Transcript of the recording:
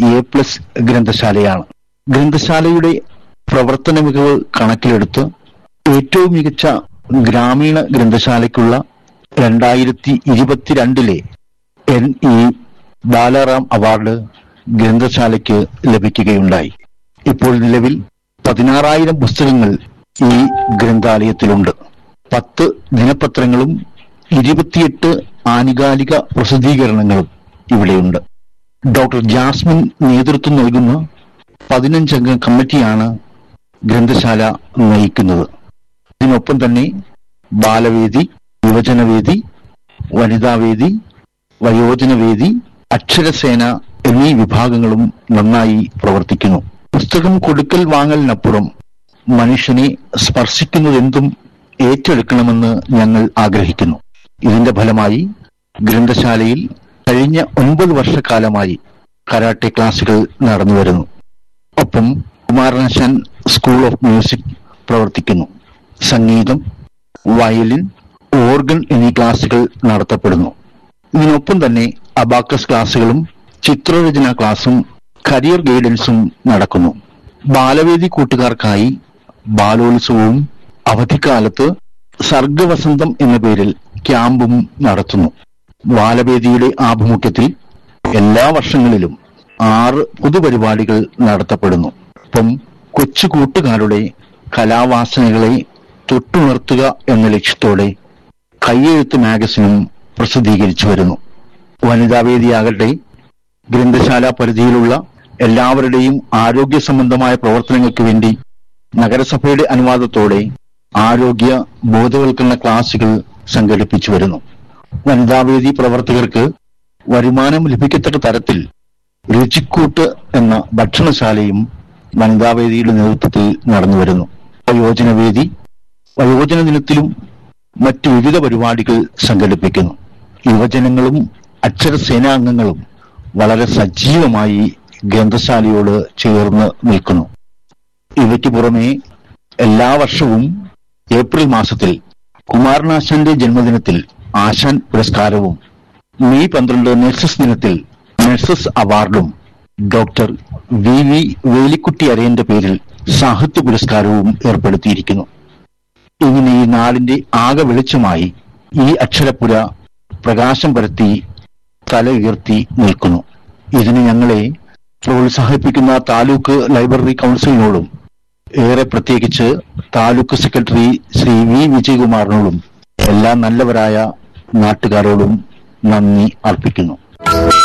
A plus ഗ്രന്ഥശാലയാണ് ഗ്രന്ഥശാലയുടെ പ്രവർത്തന മികവ് കണക്കിലെടുത്ത് ഏറ്റവും മികച്ച ഗ്രാമീണ ഗ്രന്ഥശാലയ്ക്കുള്ള രണ്ടായിരത്തി ഇരുപത്തിരണ്ടിലെ എൻ ഇ ബാലാറാം അവാർഡ് ഗ്രന്ഥശാലയ്ക്ക് ലഭിക്കുകയുണ്ടായി ഇപ്പോൾ നിലവിൽ പതിനാറായിരം പുസ്തകങ്ങൾ ഈ ഗ്രന്ഥാലയത്തിലുണ്ട് പത്ത് ദിനപത്രങ്ങളും ഇരുപത്തിയെട്ട് ആനുകാലിക പ്രസിദ്ധീകരണങ്ങളും ഇവിടെയുണ്ട് ഡോക്ടർ ജാസ്മിൻ നേതൃത്വം നൽകുന്ന പതിനഞ്ചംഗ കമ്മിറ്റിയാണ് ഗ്രന്ഥശാല നയിക്കുന്നത് ഇതിനൊപ്പം തന്നെ ബാലവേദി യുവജനവേദി വനിതാവേദി വയോജനവേദി അക്ഷരസേന എന്നീ വിഭാഗങ്ങളും നന്നായി പ്രവർത്തിക്കുന്നു പുസ്തകം കൊടുക്കൽ വാങ്ങലിനപ്പുറം മനുഷ്യനെ സ്പർശിക്കുന്നതെന്തും ഏറ്റെടുക്കണമെന്ന് ഞങ്ങൾ ആഗ്രഹിക്കുന്നു ഇതിന്റെ ഫലമായി ഗ്രന്ഥശാലയിൽ കഴിഞ്ഞ ഒൻപത് വർഷക്കാലമായി കരാട്ടെ ക്ലാസുകൾ നടന്നു വരുന്നു ഒപ്പം കുമാരനാശാൻ സ്കൂൾ ഓഫ് മ്യൂസിക് പ്രവർത്തിക്കുന്നു സംഗീതം വയലിൻ ഓർഗൻ എന്നീ ക്ലാസുകൾ നടത്തപ്പെടുന്നു ഇതിനൊപ്പം തന്നെ അബാക്കസ് ക്ലാസുകളും ചിത്രരചന ക്ലാസും കരിയർ ഗൈഡൻസും നടക്കുന്നു ബാലവേദി കൂട്ടുകാർക്കായി ബാലോത്സവവും അവധിക്കാലത്ത് സർഗവസന്തം എന്ന പേരിൽ ക്യാമ്പും നടത്തുന്നു ബാലവേദിയുടെ ആഭിമുഖ്യത്തിൽ എല്ലാ വർഷങ്ങളിലും ആറ് പൊതുപരിപാടികൾ നടത്തപ്പെടുന്നു ഒപ്പം കൊച്ചു കൂട്ടുകാരുടെ കലാവാസനകളെ തൊട്ടുണർത്തുക എന്ന ലക്ഷ്യത്തോടെ കയ്യെഴുത്ത് മാഗസിനും പ്രസിദ്ധീകരിച്ചു വരുന്നു വനിതാവേദിയാകട്ടെ ഗ്രന്ഥശാല പരിധിയിലുള്ള എല്ലാവരുടെയും ആരോഗ്യ സംബന്ധമായ പ്രവർത്തനങ്ങൾക്ക് വേണ്ടി നഗരസഭയുടെ അനുവാദത്തോടെ ആരോഗ്യ ബോധവൽക്കരണ ക്ലാസുകൾ സംഘടിപ്പിച്ചു വരുന്നു വനിതാവേദി പ്രവർത്തകർക്ക് വരുമാനം ലഭിക്കത്തക്ക തരത്തിൽ രുചിക്കൂട്ട് എന്ന ഭക്ഷണശാലയും വനിതാവേദിയുടെ നേതൃത്വത്തിൽ നടന്നു വരുന്നു വയോജനവേദി വയോജന ദിനത്തിലും മറ്റു വിവിധ പരിപാടികൾ സംഘടിപ്പിക്കുന്നു യുവജനങ്ങളും അക്ഷരസേനാംഗങ്ങളും വളരെ സജീവമായി ഗ്രന്ഥശാലയോട് ചേർന്ന് നിൽക്കുന്നു ഇവയ്ക്ക് പുറമെ എല്ലാ വർഷവും ഏപ്രിൽ മാസത്തിൽ കുമാരനാശാന്റെ ജന്മദിനത്തിൽ ആശാൻ പുരസ്കാരവും മെയ് പന്ത്രണ്ട് നഴ്സസ് ദിനത്തിൽ നഴ്സസ് അവാർഡും ഡോക്ടർ വി വി വേലിക്കുട്ടി അരയന്റെ പേരിൽ സാഹിത്യ പുരസ്കാരവും ഏർപ്പെടുത്തിയിരിക്കുന്നു ഇങ്ങനെ ഈ നാടിന്റെ ആകെ വെളിച്ചമായി ഈ അക്ഷരപ്പുര പ്രകാശം പരത്തി തല ഉയർത്തി നിൽക്കുന്നു ഇതിന് ഞങ്ങളെ പ്രോത്സാഹിപ്പിക്കുന്ന താലൂക്ക് ലൈബ്രറി കൗൺസിലിനോടും ഏറെ പ്രത്യേകിച്ച് താലൂക്ക് സെക്രട്ടറി ശ്രീ വി വിജയകുമാറിനോടും എല്ലാ നല്ലവരായ നാട്ടുകാരോടും നന്ദി അർപ്പിക്കുന്നു